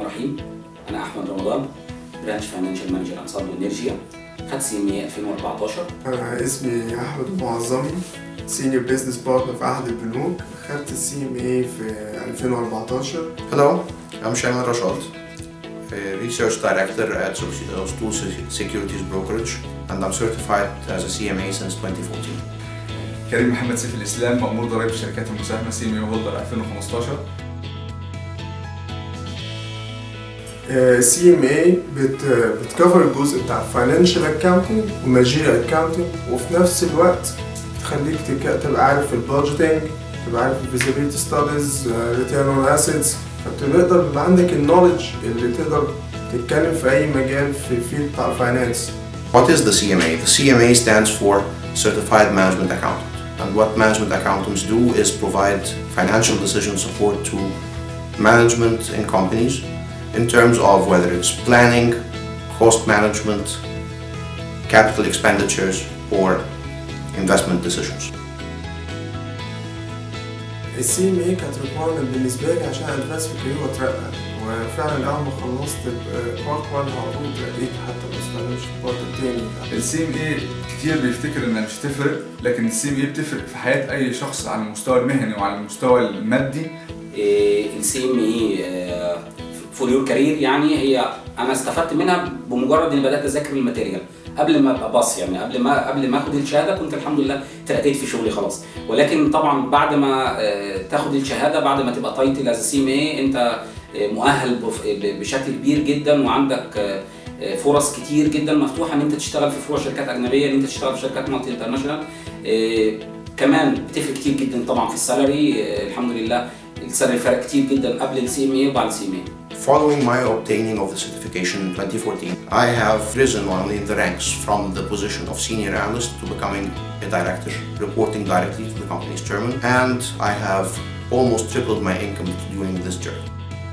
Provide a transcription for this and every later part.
الرحيم انا احمد رمضان برانش فاينانشال مانجر انصار انرجيا خدت سي ام اي 2014 أنا اسمي أحمد المعظمي سينيور بيزنس بارتنر في أحد البنوك خدت السي ام اي في 2014 Hello, I'm Shaiman Rashad, a research director at Stool Securities Brokerage, and I'm certified as a CMA since 2014. كريم محمد سيف الاسلام مأمور ضرائب الشركات المساهمه سي ام هولدر 2015 السي ام اي بتكفر الجزء بتاع الفاينانشال اكاونتنج والمانجيريال اكاونتنج وفي نفس الوقت بتخليك تك- تبقى عارف البادجيتنج تبقى عارف الفيزيبيليتي ستاديز ريتيرن اون اسيتس فبتقدر يبقى عندك النولج اللي تقدر تتكلم في اي مجال في الفيلد بتاع الفاينانس What is the CMA? The CMA stands for Certified Management Accountant. And what management accountants do is provide financial decision support to management in companies in terms of whether it's planning, cost management, capital expenditures, or investment decisions. السي ام اي كانت ريكوايرمنت بالنسبه لي عشان ادفانس في كارير واترقى وفعلا اول ما خلصت بارت 1 على طول اترقيت حتى بس ما مش البارت التاني السي ام اي كتير بيفتكر انها مش تفرق لكن السي ام اي بتفرق في حياه اي شخص على المستوى المهني وعلى المستوى المادي السي ام اي فور يور كارير يعني هي انا استفدت منها بمجرد اني بدات اذاكر الماتيريال قبل ما ابقى باص يعني قبل ما قبل ما اخد الشهاده كنت الحمد لله ترقيت في شغلي خلاص ولكن طبعا بعد ما آه، تاخد الشهاده بعد ما تبقى تايتل از سي ام اي انت آه، مؤهل بف- ب- بشكل كبير جدا وعندك آه، آه، فرص كتير جدا مفتوحه ان انت تشتغل في فروع شركات اجنبيه ان انت تشتغل في شركات مالتي انترناشونال آه، كمان بتفرق كتير جدا طبعا في السالري آه، الحمد لله السالري فرق كتير جدا قبل السي ام اي وبعد السي ام اي Following my obtaining of the certification in 2014, I have risen on in the ranks from the position of senior analyst to becoming a director, reporting directly to the company's chairman, and I have almost tripled my income during this journey.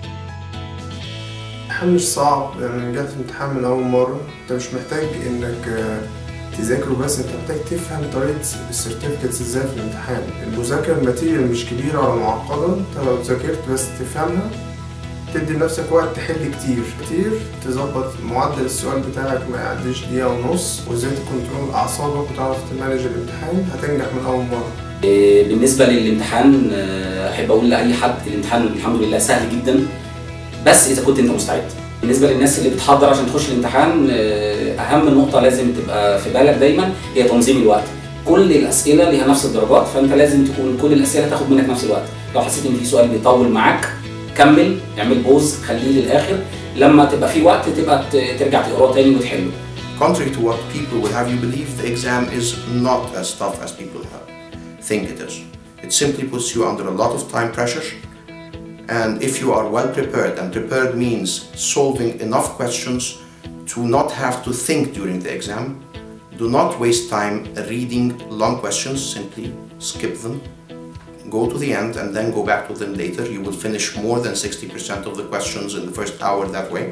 الامتحان مش صعب لان جات امتحان من اول مره انت مش محتاج انك آه، تذاكره بس انت محتاج تفهم طريقه السيرتيفيكتس ازاي في الامتحان المذاكره الماتيريال مش كبيره ولا معقده انت لو ذاكرت بس تفهمها تدي لنفسك وقت تحل كتير كتير تظبط معدل السؤال بتاعك ما يعديش دقيقة ونص وازاي تكنترول أعصابك وتعرف تمانج الامتحان هتنجح من أول مرة آه، بالنسبه للامتحان آه، احب اقول لاي حد الامتحان الحمد لله سهل جدا بس اذا كنت انت مستعد بالنسبه للناس اللي بتحضر عشان تخش الامتحان آه، اهم نقطه لازم تبقى في بالك دايما هي تنظيم الوقت كل الاسئله ليها نفس الدرجات فانت لازم تكون كل الاسئله تاخد منك نفس الوقت لو حسيت ان في سؤال بيطول معاك كمل اعمل بوز خليه للاخر لما تبقى في وقت تبقى ت- ترجع تقراه تاني وتحله Contrary to what people will have you believe, the exam is not as tough as people have, think it is. It simply puts you under a lot of time pressure, and if you are well prepared, and prepared means solving enough questions to not have to think during the exam, do not waste time reading long questions, simply skip them. Go to the end and then go back to them later. You will finish more than 60% of the questions in the first hour that way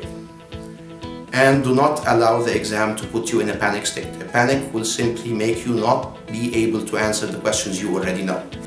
and do not allow the exam to put you in a panic state. A panic will simply make you not be able to answer the questions you already know.